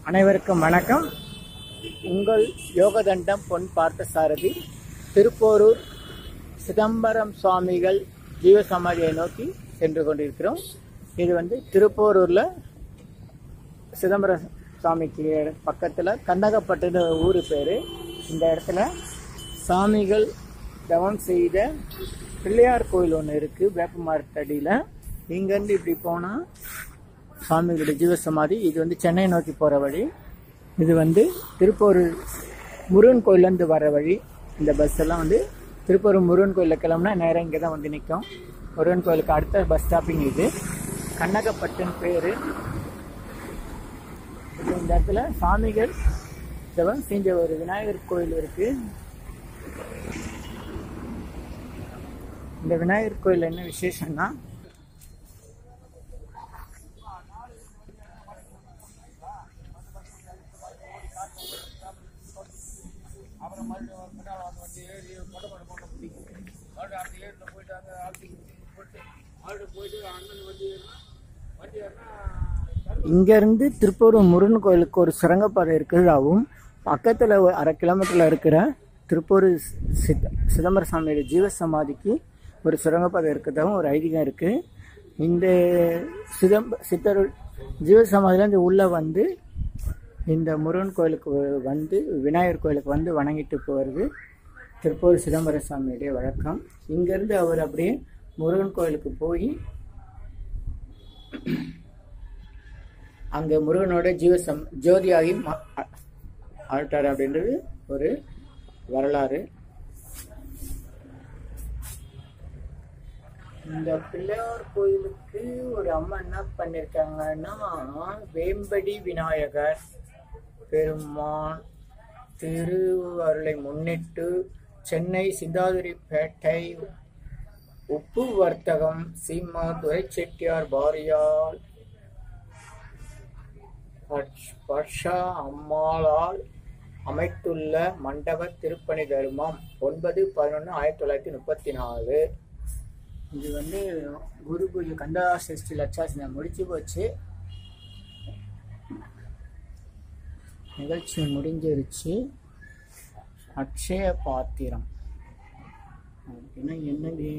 அனைவருக்கும் வணக்கம் உங்கள் யோகதண்டம் பொன் பார்த்த சாரதி திருப்போரூர் சிதம்பரம் சுவாமிகள் ஜீவசமாதியை நோக்கி சென்று கொண்டிருக்கிறோம் இது வந்து திருப்போரூரில் சிதம்பரம் சுவாமிக்கு பக்கத்தில் கந்தகப்பட்டுன்னு ஊர் பேர் இந்த இடத்துல சாமிகள் தவம் செய்த பிள்ளையார் கோயில் ஒன்று இருக்குது வேப்பமரத்தடியில் இங்கேருந்து இப்படி போனால் சுவாமிகளுடைய ஜீவசமாதி இது வந்து சென்னை நோக்கி போகிற வழி இது வந்து திருப்பூர் முருகன் கோயிலேருந்து வர வழி இந்த பஸ் எல்லாம் வந்து திருப்பூர் முருகன் கோயிலில் கிளம்புனா நேராக இங்கே தான் வந்து நிற்கும் முருகன் கோயிலுக்கு அடுத்த பஸ் ஸ்டாப்பிங் இது கண்ணகப்பட்டுன்னு பேர் இந்த இடத்துல சாமிகள் தவம் செஞ்ச ஒரு விநாயகர் கோயில் இருக்கு இந்த விநாயகர் கோயில் என்ன விசேஷம்னா இங்கேருந்து திருப்பூர் முருகன் கோயிலுக்கு ஒரு சுரங்கப்பாதை இருக்கிறதாகவும் பக்கத்தில் அரை கிலோமீட்டரில் இருக்கிற திருப்பூர் சித் சிதம்பர சாமியோட ஜீவசமாதிக்கு ஒரு சுரங்கப்பாதை இருக்கிறதாகவும் ஒரு ஐதீகம் இருக்குது இந்த சிதம்ப சித்தர் ஜீவசமாதியிலேருந்து உள்ளே வந்து இந்த முருகன் கோயிலுக்கு வந்து விநாயகர் கோயிலுக்கு வந்து வணங்கிட்டு போகிறது திருப்பூர் சிதம்பர சாமியுடைய வழக்கம் இங்கேருந்து அவர் அப்படியே முருகன் கோயிலுக்கு போய் அங்கே முருகனோட ஜீவசம் ஜோதியாகி மா- ஆ- ஆழ்த்தார் அப்படின்றது ஒரு வரலாறு இந்த பிள்ளையார் கோயிலுக்கு ஒரு அம்மா என்ன பண்ணியிருக்காங்கன்னா வேம்படி விநாயகர் பெருமான் திருவருளை முன்னிட்டு சென்னை சிந்தாதிரிப்பேட்டை உப்பு வர்த்தகம் சீமா துரை செட்டியார் பாரியால் பட்ச- பட்சா அம்மாளால் அமைத்துள்ள மண்டப திருப்பணி தர்மம் ஒன்பது பதினொன்று ஆயிரத்தி தொள்ளாயிரத்தி முப்பத்தி நாலு இது வந்து குரு பூஜை கந்தா சஷ்டி லட்சாசனம் முடிச்சு போச்சு நிகழ்ச்சி முடிஞ்சிருச்சு அக்ஷய பாத்திரம் அப்படின்னா என்னது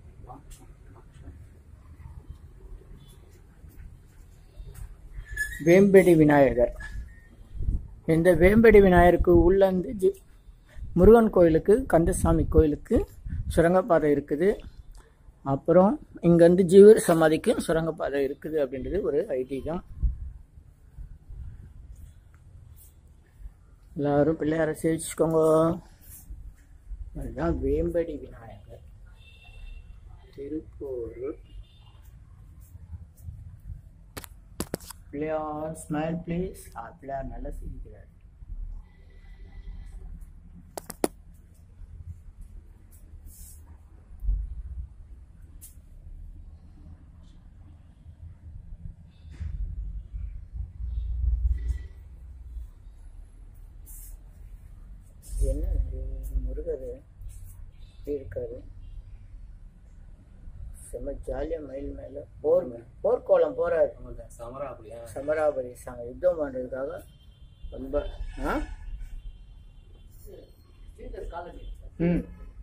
வேம்படி விநாயகர் இந்த வேம்படி விநாயகருக்கு உள்ளேருந்து ஜி முருகன் கோயிலுக்கு கந்தசாமி கோயிலுக்கு சுரங்கப்பாதை இருக்குது அப்புறம் இங்கேருந்து ஜீவர் சமாதிக்கு சுரங்கப்பாதை இருக்குது அப்படின்றது ஒரு ஐதீகம் எல்லாரும் பிள்ளையார சேவிச்சுக்கோங்க அதுதான் வேம்படி விநாயகர் திருப்பூர் பிள்ளையார் ஸ்மைல் ப்ளீஸ் பிள்ளையார் நல்லா சிரிக்கிறார் என்ன இது? முருகர் எப்படி இருக்காரு செம்ம ஜாலியா மயில் மேல போர் போர்க்கோளம் போறாரு சமரா அப்படியா சமராபதி சாங்க யுத்தம் பண்றதுக்காக ரொம்ப ஆ? ம்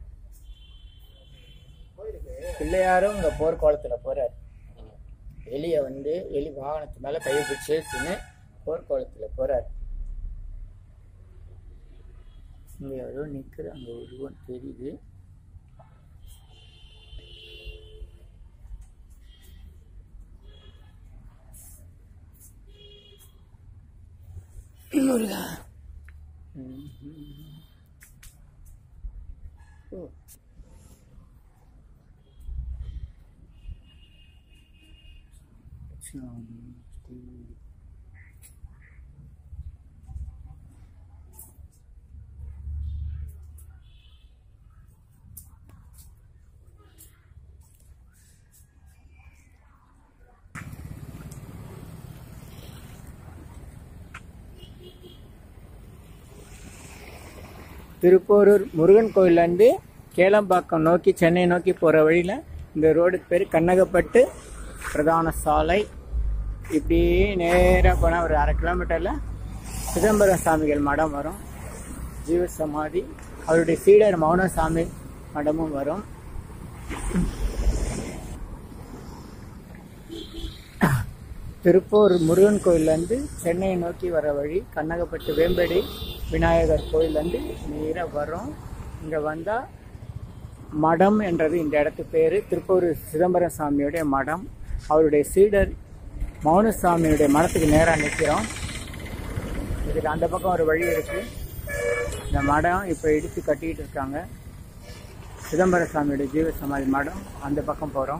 பிள்ளையாரும் இங்க போர்க்கோளத்துல போறாரு எலிய வந்து எலி வாகனத்து மேல கையை பிடிச்சு இழுத்துன்னு போர்க்கோளத்துல போறாரு இங்க யாரோ நிக்கிற அங்க உருவம் தெரியுது முருகா ம், ம். ஓ. சாந்தி. திருப்போரூர் முருகன் கோயிலேருந்து கேளம்பாக்கம் நோக்கி சென்னை நோக்கி போகிற வழியில் இந்த ரோடுக்கு பேர் கண்ணகப்பட்டு பிரதான சாலை இப்படி நேராக போனால் ஒரு அரை கிலோமீட்டரில் சிதம்பரம் சாமிகள் மடம் வரும் ஜீவசமாதி அவருடைய சீடர் மௌனசாமி மடமும் வரும் திருப்பூர் முருகன் கோயிலேருந்து சென்னையை நோக்கி வர வழி கண்ணகப்பட்டு வேம்படி விநாயகர் கோயிலேருந்து நேராக வரும் இங்கே வந்தால் மடம் என்றது இந்த இடத்து பேர் திருப்பூர் சிதம்பரம் சாமியுடைய மடம் அவருடைய சீடர் மௌனசாமியுடைய மடத்துக்கு நேராக நிற்கிறோம் இதுக்கு அந்த பக்கம் ஒரு வழி இருக்கு இந்த மடம் இப்போ இடித்து கட்டிக்கிட்டு இருக்காங்க சிதம்பர சாமியுடைய ஜீவ சமாதி மடம் அந்த பக்கம் போகிறோம்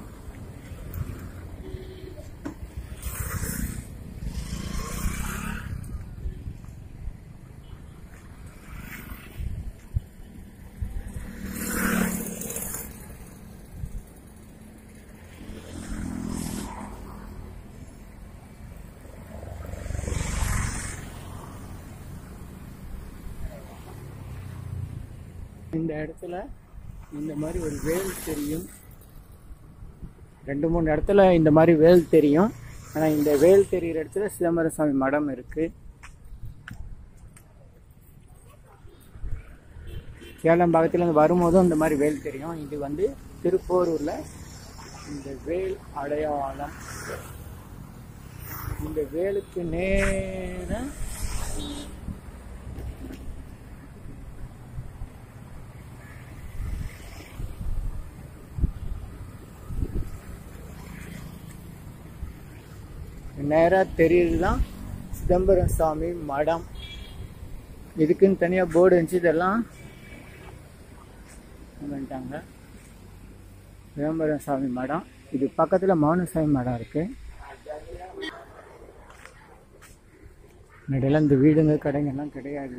இந்த இடத்துல இந்த மாதிரி ஒரு வேல் தெரியும் ரெண்டு மூணு இடத்துல இந்த மாதிரி வேல் தெரியும் ஆனால் இந்த வேல் தெரிகிற இடத்துல சிதம்பர சாமி மடம் இருக்கு கேளம்பாக்கத்தில் இருந்து வரும்போதும் இந்த மாதிரி வேல் தெரியும் இது வந்து திருப்போரூரில் இந்த வேல் அடையாளம் இந்த வேலுக்கு நேர நேராக தெரியுது தான் சிதம்பரம் சாமி மடம் இதுக்குன்னு தனியாக போர்டு இருந்துச்சு இதெல்லாம் பண்ணிட்டாங்க சிதம்பரம் சாமி மடம் இது பக்கத்தில் மௌனசாமி மடம் இருக்கு நடுவில் இந்த வீடுங்க கடைங்கெல்லாம் கிடையாது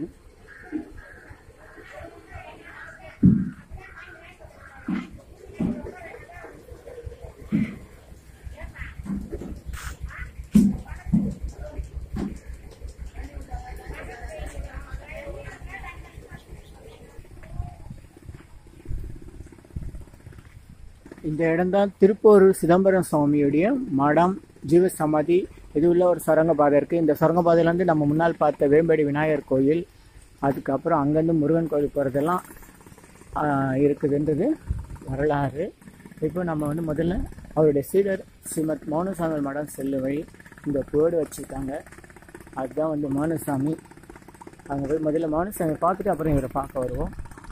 இந்த இடம்தான் திருப்போரூர் சிதம்பரம் சுவாமியுடைய மடம் ஜீவ சமாதி இது உள்ள ஒரு சுரங்கப்பாதை இருக்குது இந்த சுரங்கப்பாதையிலேருந்து நம்ம முன்னால் பார்த்த வேம்படி விநாயகர் கோயில் அதுக்கப்புறம் அங்கேருந்து முருகன் கோயில் போகிறதெல்லாம் இருக்குதுன்றது வரலாறு இப்போ நம்ம வந்து முதல்ல அவருடைய சீடர் ஸ்ரீமத் மௌனசாமி மடம் செல்லும் வழி இந்த போர்டு வச்சுருக்காங்க அதுதான் வந்து மௌனசாமி அங்கே போய் முதல்ல மௌனசாமி பார்த்துட்டு அப்புறம் இவரை பார்க்க வருவோம்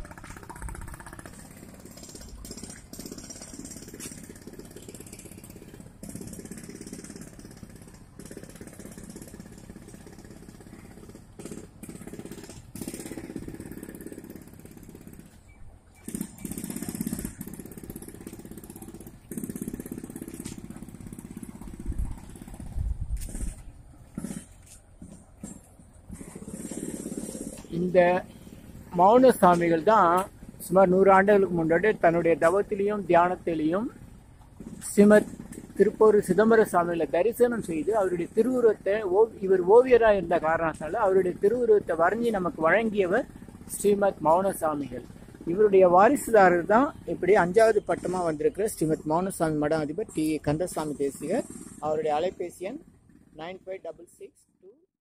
இந்த மௌன சாமிகள் தான் சுமார் நூறு ஆண்டுகளுக்கு முன்னாடி தன்னுடைய தவத்திலையும் தியானத்திலையும் ஸ்ரீமத் திருப்பூர் சிதம்பர சாமிகளை தரிசனம் செய்து அவருடைய திருவுருவத்தை ஓ இவர் ஓவியராக இருந்த காரணத்தால் அவருடைய திருவுருவத்தை வரைஞ்சி நமக்கு வழங்கியவர் ஸ்ரீமத் மௌனசாமிகள் இவருடைய வாரிசுதாரர் தான் இப்படி அஞ்சாவது பட்டமாக வந்திருக்கிற ஸ்ரீமத் மௌனசாமி மடம் அதிபர் டி கந்தசாமி தேசிகர் அவருடைய அலைபேசி எண் நைன் ஃபைவ் டபுள் சிக்ஸ்